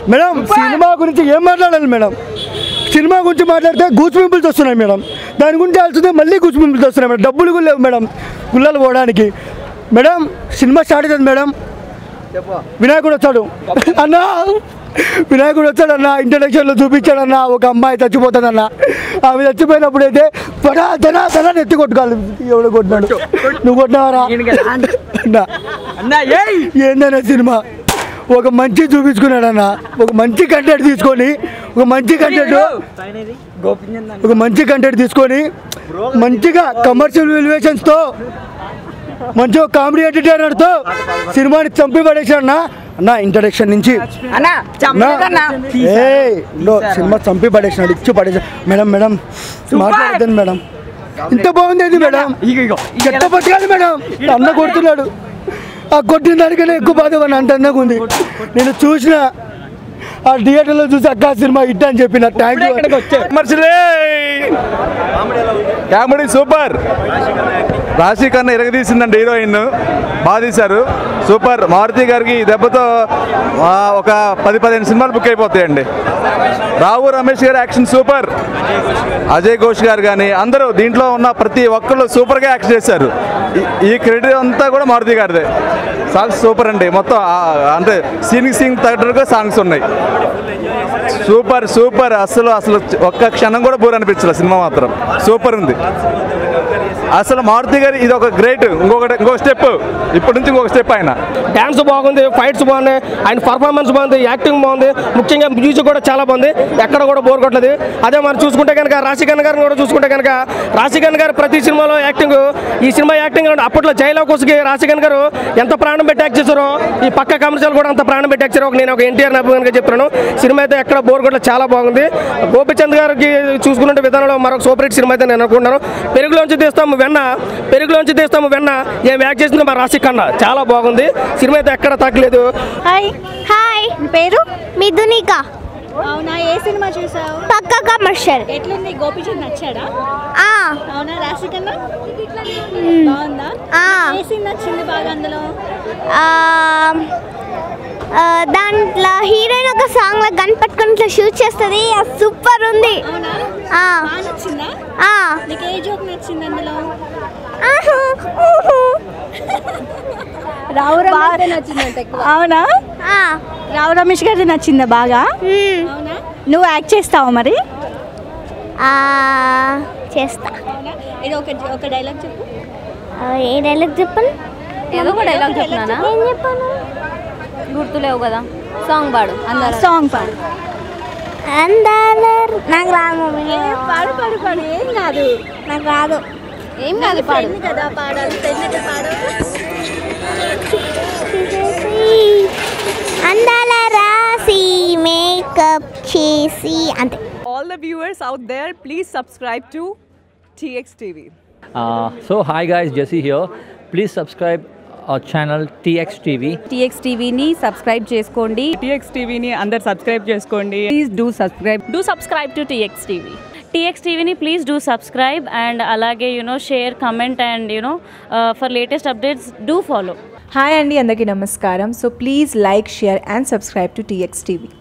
Madam cinema గురించి ఏం మాట్లాడాలి మేడం సినిమా గురించి మాట్లాడితే గూస్ పింపుల్స్ వస్తున్నాయి మేడం దాని గురించి ఆలోచిస్తే మళ్ళీ గూస్ పింపుల్స్ వస్తున్నాయి మేడం డబ్బులు కూడా లేవు మేడం గుళ్ళలు పోవడానికి మేడం సినిమా స్టార్ట్ అవుతుంది మేడం వినాయకుడు వచ్చాడు అన్నా వినాయకుడు వచ్చాడన్న ఇంట్రడక్షన్లో చూపించాడన్న ఒక అమ్మాయి చచ్చిపోతుందన్న ఆమె చచ్చిపోయినప్పుడు అయితే పడా ధనా ధనా ఎత్తి కొట్టుకోవాలి ఎవడు కొట్టినాడు నువ్వు కొట్టినావరా అన్నా. ఏందన్న సినిమా ఒక మంచి చూపించుకున్నాడన్న ఒక మంచి కంటెంట్ తీసుకొని ఒక మంచి కంటెంట్ ఒక మంచి కంటెంట్ తీసుకొని మంచిగా కమర్షియల్ వెల్యువేషన్స్తో మంచిగా కామెడీ ఎంటర్టైనర్తో సినిమాని చంపి పడేసాడన్న అన్న ఇంట్రడక్షన్ నుంచి అన్నా నా- ఏయ్, లో, సినిమా చంపి పడేసినాడు ఇచ్చి పడేసా మేడం మేడం మాట్లాడదండి మేడం ఇంత బాగుంది ఏంది మేడం చెత్త పట్టుకోవాలి మేడం అన్న కొడుతున్నాడు ఆ కొట్టిన దానికన్నా ఎక్కువ బాధ అని అంత అందంగా ఉంది నేను చూసిన ఆ థియేటర్లో చూసి అక్క సినిమా హిట్ అని చెప్పిన థ్యాంక్ యూ విమర్శలే comedy super Raashi Khanna ఇరగదీసిందండి heroine బాగా తీశారు సూపర్ మారుతి గారికి ఈ దెబ్బతో ఆ, ఒక పది పదిహేను సినిమాలు బుక్ అయిపోతాయండి రావు రమేష్ గారి యాక్షన్ సూపర్ అజయ్ ఘోష్ గారు కానీ అందరూ దీంట్లో ఉన్న ప్రతి ఒక్కళ్ళు సూపర్గా యాక్ట్ చేశారు ఈ- ఈ క్రెడిట్ అంతా కూడా మారుతి గారిదే సాంగ్స్ సూపర్ అండి మొత్తం ఆ, అంటే సీనింగ్ సింగ్ తగ్గట్టుగా సాంగ్స్ ఉన్నాయి సూపర్ సూపర్ అసలు అసలు ఒక్క క్షణం కూడా బోర్ అనిపించలేదు సినిమా మాత్రం సూపర్ ఉంది అసలు మారుతి గారి ఇది ఒక గ్రేట్ ఇంకొకటి ఇంకొక స్టెప్ ఇప్పటి నుంచి ఇంకొక స్టెప్ ఆయన డాన్స్ బాగుంది ఫైట్స్ బాగున్నాయి అండ్ పర్ఫార్మెన్స్ బాగుంది యాక్టింగ్ బాగుంది ముఖ్యంగా మ్యూజిక్ కూడా చాలా బాగుంది ఎక్కడ కూడా బోర్ కొట్టలేదు అదే మనం చూసుకుంటే కనుక రాశిఖన్ గారిని కూడా చూసుకుంటే కనుక రాశిఖన్ గారు ప్రతి సినిమాలో యాక్టింగ్ ఈ సినిమా యాక్టింగ్ అంటే అప్పట్లో జైలో కోసుకి రాశిఖన్ గారు ఎంత ప్రాణం పెట్టి యాక్ట్ చేశారో ఈ పక్క కమర్షియల్ కూడా అంత ప్రాణం పెట్టి యాక్ట్ చేశారు ఒక నేను ఒక ఎన్టీఆర్ అభిమానిగా చెప్తున్నాను సినిమా అయితే ఎక్కడ బోర్ కొట్టలేదు చాలా బాగుంది గోపిచంద్ గారికి చూసుకునే విధానంలో మరొక సూపర్ హిట్ సినిమా అయితే నేను అనుకుంటున్నాను పెరుగులోంచి తీస్తాము వెన్న పెరుగులోంచి తీస్తాము వెన్న ఏం యాక్ట్ చేసింది మా రాశి కన్నా చాలా బాగుంది సినిమా అయితే ఎక్కడ తగ్గలేదు హాయ్ హాయ్ పేరు మిథునిక అవునా ఏ సినిమా చూసావు పక్క కమర్షియల్ ఎట్లుంది గోపిచంద్ నచ్చాడా ఆ అవునా రాశి కన్నా బాగుందా ఆ. ఏ సీన్ నచ్చింది బాగా అందులో ఆ, ఆ, దాంట్లో హీరోయిన్ ఒక సాంగ్ లో గన్ పట్టుకొని ఇట్లా షూట్ చేస్తుంది సూపర్ ఉంది అవునా ఆ, బాగా నచ్చిందా ఆ. నీకు ఏ జోక్ నచ్చింది అందులో ఆహు, ఊహు. రావు రమేష్ నచ్చిందంట అవునా ఆ, రావు రమేష్ గారి నచ్చిందా బాగా మ్, అవునా నువ్వు యాక్ట్ చేస్తావా మరి ఆ, చేస్తా అవునా ఇది ఒక ఒక డైలాగ్ చెప్పు ఆ, ఏ డైలాగ్ చెప్పండి ఏదో ఒక డైలాగ్ చెప్తున్నానా ఏం చెప్పాను గుర్తులేవు కదా సాంగ్ పాడు అందరూ సాంగ్ పాడు అందాల నాకు రాదు మమ్మీ. పాడు పాడు పాడు ఏం కాదు నాకు రాదు ఏం కాదు పాడు ఫ్రెండ్ కదా పాడాలి ఫ్రెండ్ అయితే పాడు అందాల రాసి మేకప్ చేసి అంతే all the viewers out there, please subscribe to TX TV. Uh, so hi guys, Jesse here. Please subscribe our channel TX TV. TX టీవీని సబ్స్క్రైబ్ చేసుకోండి TX టీవీని అందరు సబ్స్క్రైబ్ చేసుకోండి please do subscribe do subscribe to TX TV. TX TVని please do subscribe and అలాగే you know share comment and you know for latest updates do follow hi అండి అందరికీ నమస్కారం so please like share and subscribe to TX TV